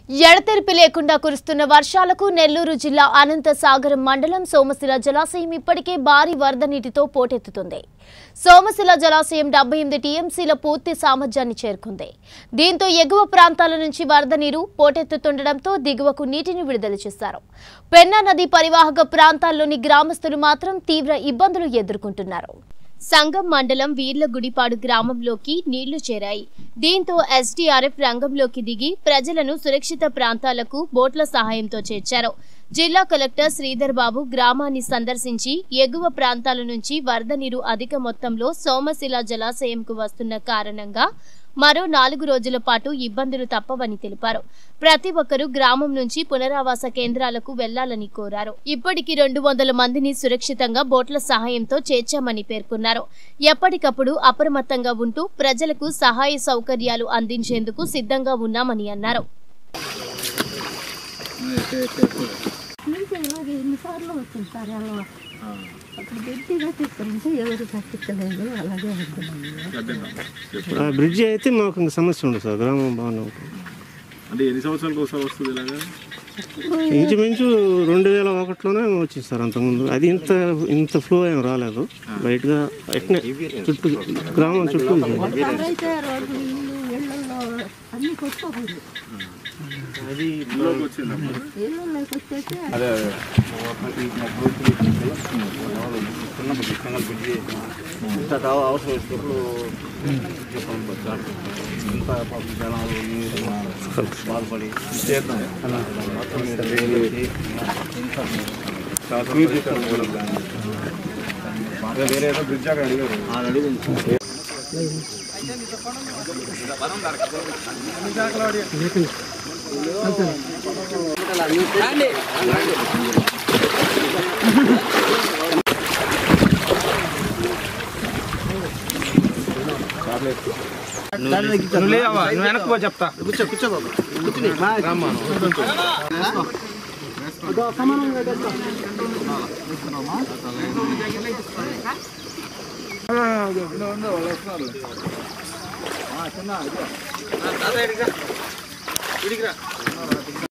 ఎడతెరిపి లేకుండా కురుస్తున్న వర్షాలకు నెల్లూరు జిల్లా అనంత సాగరం మండలం సోమశిల జలాశయం ఇప్పటికే భారీ వరద నీటితో పోటెత్తుతుంది సోమశిల జలాశయం డెబ్బై ఎనిమిది టీఎంసీల పూర్తి సామర్థ్యాన్ని చేరుకుంది దీంతో ఎగువ ప్రాంతాల నుంచి వరద నీరు పోటెత్తుతుండటంతో దిగువకు నీటిని విడుదల చేశారు పెన్నా నది పరివాహక ప్రాంతాల్లోని గ్రామస్తులు మాత్రం తీవ్ర ఇబ్బందులు ఎదుర్కొంటున్నారు సంగం మండలం వీర్లగుడిపాడు గ్రామంలోకి నీళ్లు చేరాయి దీంతో ఎస్డీఆర్ఎఫ్ రంగంలోకి దిగి ప్రజలను సురక్షిత ప్రాంతాలకు బోట్ల సహాయంతో చేర్చారు జిల్లా కలెక్టర్ శ్రీధర్ బాబు గ్రామాన్ని సందర్శించి ఎగువ ప్రాంతాల నుంచి వరద నీరు అధిక మొత్తంలో సోమశిల జలాశయంకు వస్తున్న కారణంగా మరో నాలుగు రోజుల పాటు ఇబ్బందులు తప్పవని తెలిపారు ప్రతి ఒక్కరూ గ్రామం నుంచి పునరావాస కేంద్రాలకు వెళ్లాలని కోరారు ఇప్పటికి రెండు వందల మందిని సురక్షితంగా బోట్ల సహాయంతో చేర్చామని పేర్కొన్నారు ఎప్పటికప్పుడు అప్రమత్తంగా ఉంటూ ప్రజలకు సహాయ సౌకర్యాలు అందించేందుకు సిద్ధంగా ఉన్నామని అన్నారు నుంచి ఇలాగే ఎన్నిసార్లు వచ్చింది సార్ ఎలా అప్పుడు గట్టిగా తీసుకుంటే ఎవరు కట్టించలేదు అలాగే అవుతున్నాను ఆ బ్రిడ్జి అయితే మాకు ఇంక సమస్య ఉండదు సార్ గ్రామం బాగానే ఉంటుంది అంటే ఎన్ని సంవత్సరాలకు ఒకసారి వస్తుంది ఇలాగా ఇంచుమించు రెండు వేల ఒకటిలోనే వచ్చింది సార్ అంతకుముందు అది ఇంత ఇంత ఫ్లో ఏం రాలేదు లైట్గా ఎట్నే చుట్టూ గ్రామం చుట్టూ ఉంది. ఎవరైతే రోడ్లు ఇల్లు ఇళ్లలో అన్ని కొట్టుకోకూడదు ఇంట్లోకి వచ్చింది అప్పుడు ఇళ్ళలోకి వచ్చేసి ఇంత కావ అవసరం వచ్చినప్పుడు ఇంత పాపం జనాలు నీరు బాధపడి చేద్దాం మొత్తం మీద రైలు పెట్టి స్పీడ్ తీసుకొని వేరే ఏదో బ్రిడ్జ్ అక్కడ అడిగారు ఆరు అడుగులు నువ్వు వెనక్కి పో చెప్తా చిన్న